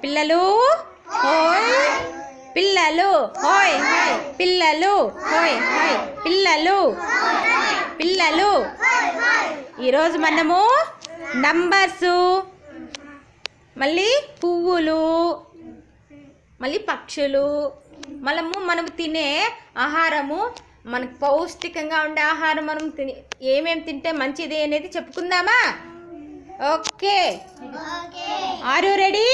పిల్లలు హోయ్ పిల్లలు హోయ్ హాయ్ పిల్లలు హోయ్ హాయ్ పిల్లలు పిల్లలు ఈరోజు మనము నంబర్సు మళ్ళీ పువ్వులు మళ్ళీ పక్షులు మనము మనము తినే ఆహారము మనకు పౌష్టికంగా ఉండే ఆహారం మనం తిని ఏమేమి తింటే మంచిది అనేది చెప్పుకుందామా okay are you ready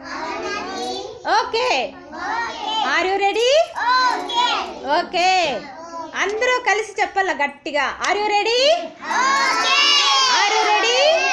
okay are you ready okay అందరూ కలిసి చెప్పాల గట్టిగా are you ready are you ready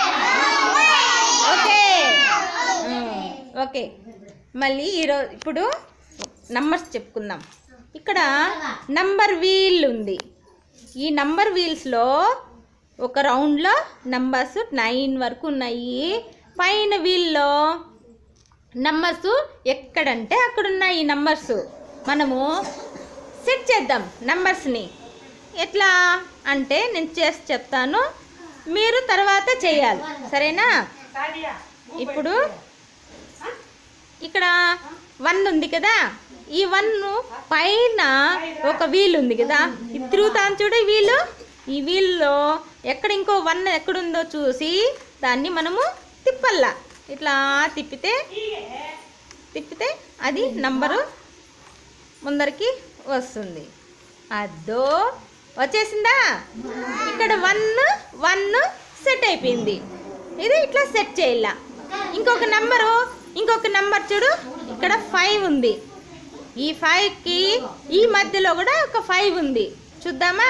okay okay మళ్ళీ ఈరోజు ఇప్పుడు నంబర్స్ చెప్పుకుందాం ఇక్కడ నంబర్ వీల్ ఉంది ఈ నంబర్ వీల్స్లో ఒక రౌండ్లో నంబర్స్ నైన్ వరకు ఉన్నాయి పైన వీల్లో నంబర్స్ ఎక్కడంటే అక్కడ ఉన్నాయి ఈ నంబర్స్ మనము సెట్ చేద్దాం నంబర్స్ని ఎట్లా అంటే నేను చేసి చెప్తాను మీరు తర్వాత చేయాలి సరేనా ఇప్పుడు ఇక్కడ వన్ ఉంది కదా ఈ వన్ పైన ఒక వీల్ ఉంది కదా ఇది తిరుగుతాను చూడు ఈ వీలు ఈ వీల్లో ఎక్కడ ఇంకో వన్ ఎక్కడుందో చూసి దాన్ని మనము తిప్పల్లా ఇట్లా తిప్పితే తిప్పితే అది నంబరు ముందరికి వస్తుంది అదో వచ్చేసిందా ఇక్కడ వన్ వన్ సెట్ అయిపోయింది ఇది ఇట్లా సెట్ చేయాల ఇంకొక నెంబరు ఇంకొక నెంబర్ చూడు ఇక్కడ ఫైవ్ ఉంది ఈ ఫైవ్కి ఈ మధ్యలో కూడా ఒక ఫైవ్ ఉంది చూద్దామా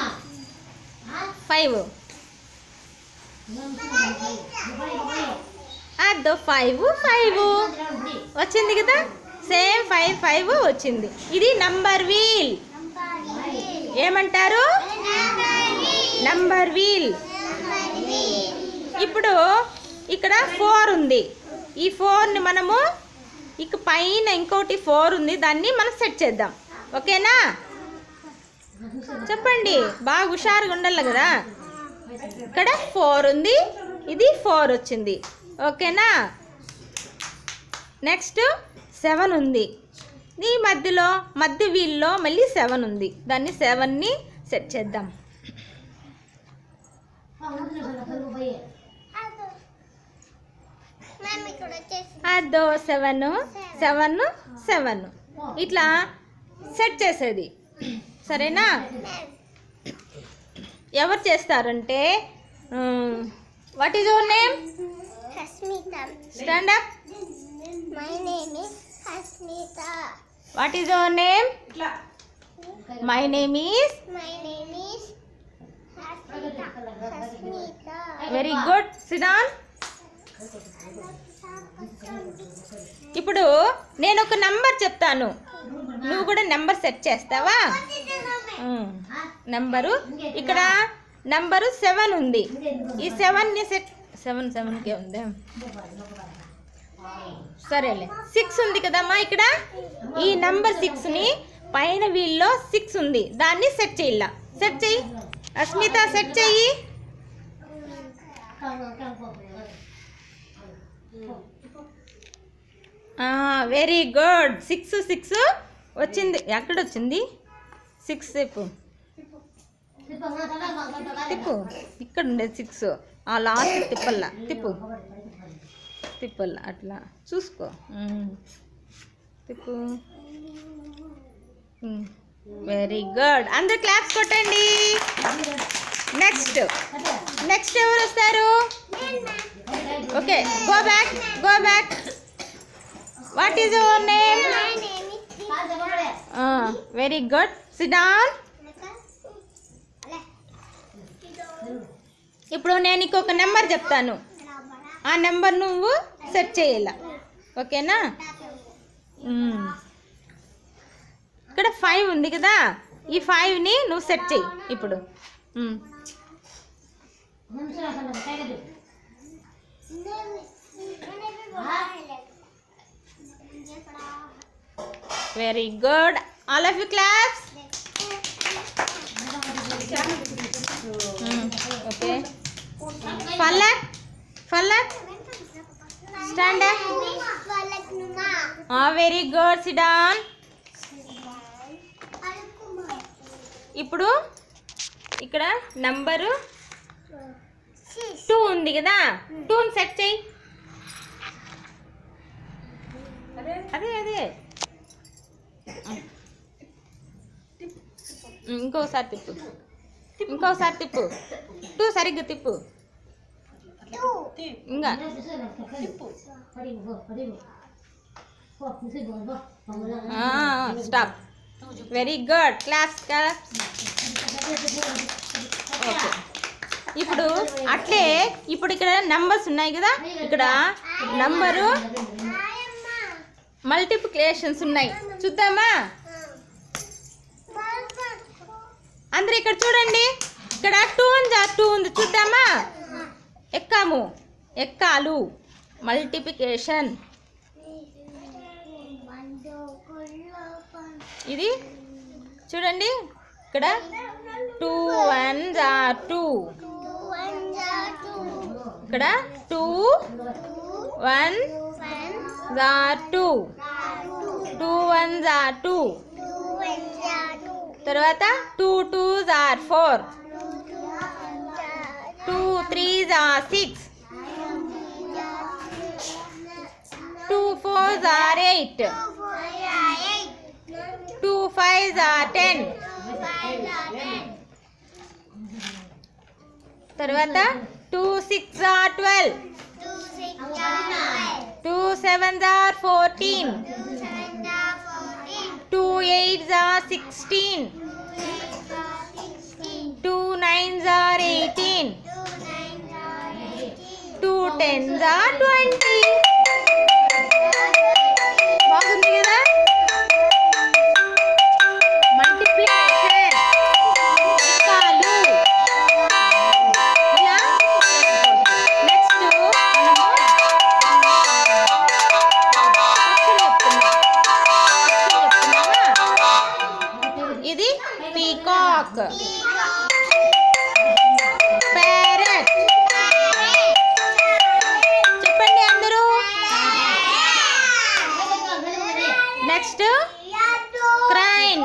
ఫైవ్ అదో ఫైవ్ ఫైవ్ వచ్చింది కదా సేమ్ ఫైవ్ ఫైవ్ వచ్చింది ఇది నంబర్ వీల్ ఏమంటారు నంబర్ వీల్ ఇప్పుడు ఇక్కడ ఫోర్ ఉంది ఈ ఫోర్ని మనము ఇక పైన ఇంకోటి ఫోర్ ఉంది దాన్ని మనం సెట్ చేద్దాం ఓకేనా చెప్పండి బాగా హుషారుగా ఉండాలి కదా ఇక్కడ ఫోర్ ఉంది ఇది ఫోర్ వచ్చింది ఓకేనా నెక్స్ట్ సెవెన్ ఉంది ఈ మధ్యలో మధ్య వీల్లో మళ్ళీ సెవెన్ ఉంది దాన్ని సెవెన్ని సెట్ చేద్దాం అదో సెవెన్ సెవెన్ సెవెన్ ఇట్లా సెట్ చేసేది సరేనా ఎవరు చేస్తారంటే what is your name Hasmita. Stand up My name is Hasmita. What is your name my name is My name is Hasmita. Hasmita. Very good sit down ఇప్పుడు నేను ఒక నంబర్ చెప్తాను నువ్వు కూడా నెంబర్ సెట్ చేస్తావా నెంబరు ఇక్కడ నంబరు సెవెన్ ఉంది ఈ సెవెన్ని సెట్ సెవెన్ సెవెన్కే ఉంది సరేలే సిక్స్ ఉంది కదమ్మా ఇక్కడ ఈ నంబర్ సిక్స్ని పైన వీల్లో సిక్స్ ఉంది దాన్ని సెట్ చేయాల సెట్ చెయ్యి అస్మిత సెట్ చెయ్యి వెరీ గుడ్ సిక్స్ సిక్స్ వచ్చింది ఎక్కడ వచ్చింది సిక్స్ తిప్పు తిప్పు ఇక్కడ ఉండేది సిక్స్ ఆ లాస్ట్ తిప్పల్లా తిప్పు తిప్పల్లా అట్లా చూసుకో ఉమ్. తిప్పు వెరీ గుడ్ అందరు క్లాప్స్ కొట్టండి నెక్స్ట్ నెక్స్ట్ ఎవరు వస్తారు okay go back go back what is your name My name is very good sit down ఇప్పుడు నేను నీకు ఒక నెంబర్ చెప్తాను ఆ నెంబర్ నువ్వు సెట్ చేయాల ఓకేనా మ్మ్. ఇక్కడ ఫైవ్ ఉంది కదా ఈ ఫైవ్ని నువ్వు సెట్ చెయ్యి ఇప్పుడు మ్మ్. Very good all of you claps okay Falak Falak stand up వాళ్ళకు వెరీ గుడ్ సిడాన్ ఇప్పుడు ఇక్కడ నంబరు టూ ఉంది కదా టూని సెట్ చేయి అదే అదే ఉమ్, ఇంకోసారి తిప్పు ఇంకోసారి తిప్పు టూ సరిగ్గా తిప్పు ఇంకా stop very good class class okay ఇప్పుడు అట్లే ఇప్పుడు ఇక్కడ నంబర్స్ ఉన్నాయి కదా ఇక్కడ నంబరు మల్టిప్లికేషన్స్ ఉన్నాయి చూద్దామా అందరు ఇక్కడ చూడండి ఇక్కడ టూ ఉంది టూ ఉంది చూద్దామా ఎక్కాము ఎక్కాలు మల్టిప్లికేషన్ ఇది చూడండి ఇక్కడ టూ వన్ జా టూ ఇక్కడ టూ వన్ జా టూ టూ వన్ జా టూ తర్వాత టూ టూ జార్ ఫోర్ టూ త్రీ జా సిక్స్ టూ ఫోర్ జార్ ఎయిట్ టూ ఫైవ్ జార్ టెన్ తర్వాత టూ సిక్స్ జార్ ట్వెల్వ్ టూ సెవెన్ జార్ ఫోర్టీన్ టూ ఎయిట్ జార్ సిక్స్టీన్ టూ నైన్ జార్ ఎయిటీన్ టూ టెన్ జార్ ట్వంటీ బాగుంది కదా మల్టిప్లికేషన్ ఎక్కాలు ఇలా నెక్స్ట్ మనము పక్షులు చెప్తున్నాం పక్షులు చెప్తున్నామా ఇది పీకాక్ ప్యారెట్ చెప్పండి అందరూ నెక్స్ట్ క్రైన్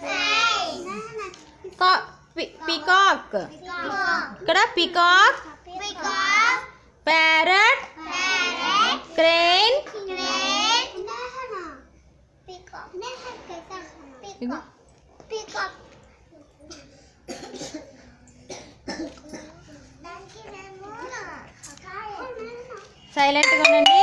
పీకాక్ ఇక్కడ పీకాక్ ప్యారెట్ క్రేన్ ఇది సైలెంట్గా ఉండండి